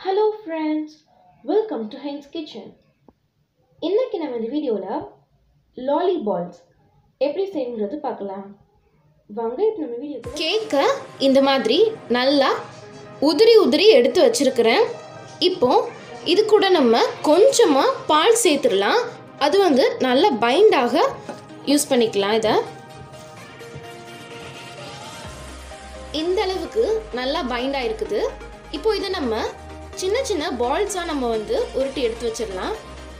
hello friends welcome to Hen's kitchen இன்னைக்கு நம்ம இந்த வீடியோவில் லாலி பால்ஸ் எப்படி செய்யுங்கிறது பார்க்கலாம் வாங்க இப்போ நம்ம வீடியோ கேக்கை இந்த மாதிரி நல்லா உதிரி உதிரி எடுத்து வச்சிருக்கிறேன் இப்போ இது கூட நம்ம கொஞ்சமாக பால் சேர்த்துடலாம் அது வந்து நல்லா பைண்டாக யூஸ் பண்ணிக்கலாம் இதை இந்த அளவுக்கு நல்லா பைண்டாக இருக்குது இப்போ இதை நம்ம சின்ன சின்ன பால்ஸாக நம்ம வந்து உருட்டி எடுத்து வச்சிடலாம்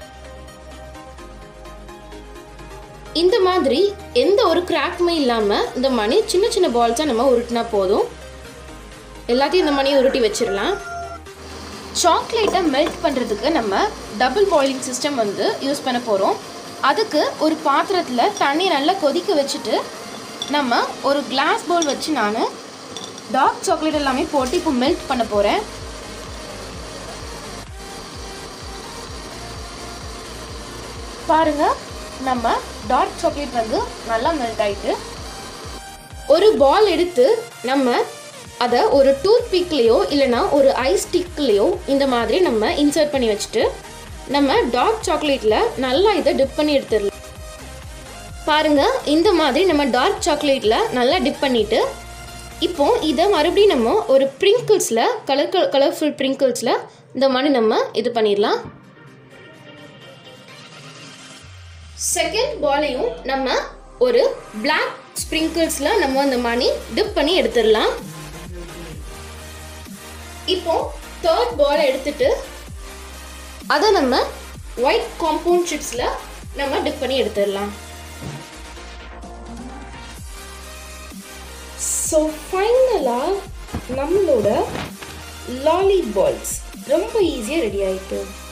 இந்த மாதிரி எந்த ஒரு கிராக்குமே இல்லாமல் இந்த மணி சின்ன சின்ன பால்ஸாக நம்ம உருட்டினா போதும் எல்லாத்தையும் இந்த மணியை உருட்டி வச்சிடலாம் சாக்லேட்டை மெல்ட் பண்ணுறதுக்கு நம்ம டபுள் பாயிலிங் சிஸ்டம் வந்து யூஸ் பண்ண போகிறோம் அதுக்கு ஒரு பாத்திரத்தில் தண்ணி நல்லா கொதிக்க வச்சுட்டு நம்ம ஒரு கிளாஸ் பவுல் வச்சு நான் டார்க் சாக்லேட் எல்லாமே போட்டு இப்போ மெல்ட் பண்ண போகிறேன் பாருங்க நம்ம டார்க் சாக்லேட் வந்து நல்லா மெல்ட் ஆயிட்டு ஒரு பால் எடுத்து நம்ம அதை ஒரு டூத் பிக்லேயோ இல்லைனா ஒரு ஐஸ் ஸ்டிக்லேயோ இந்த மாதிரி நம்ம இன்சர்ட் பண்ணி வச்சுட்டு நம்ம டார்க் சாக்லேட்டில் நல்லா இதை டிப் பண்ணி எடுத்துடலாம் பாருங்க இந்த மாதிரி நம்ம டார்க் சாக்லேட்டில் நல்லா டிப் பண்ணிட்டு இப்போ இதை மறுபடியும் நம்ம ஒரு ப்ரிங்கிள்ஸில் கலர் கலர்ஃபுல் ப்ரிங்கிள்ஸில் இந்த மாதிரி நம்ம இது பண்ணிடலாம் செகண்ட் பாலையும் நம்ம ஒரு பிளாக் ஸ்ப்ரிங்கிள்ஸில் நம்ம அந்த மணி டிப் பண்ணி எடுத்துடலாம் இப்போ தேர்ட் பாலை எடுத்துட்டு அதை நம்ம ஒயிட் காம்பவுண்ட் சிப்ஸில் நம்ம டிப் பண்ணி எடுத்துடலாம் ஸோ ஃபைனலாக நம்மளோட லாலி பால்ஸ் ரொம்ப ஈஸியாக ரெடி ஆயிட்டு